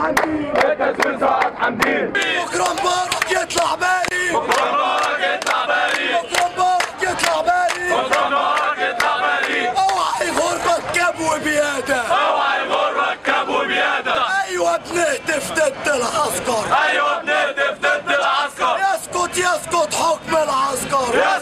حمدين التزوير سعاد حمدين بكره مبارك يطلع بالي بكره مبارك يطلع بالي بكره مبارك يطلع بالي بكره مبارك يطلع بالي اوعى يغربك كاب وبياده اوعى يغرك كاب وبياده ايوه بنهتف ضد العسكر ايوه بنهدف ضد العسكر يسقط يسقط حكم العسكر يا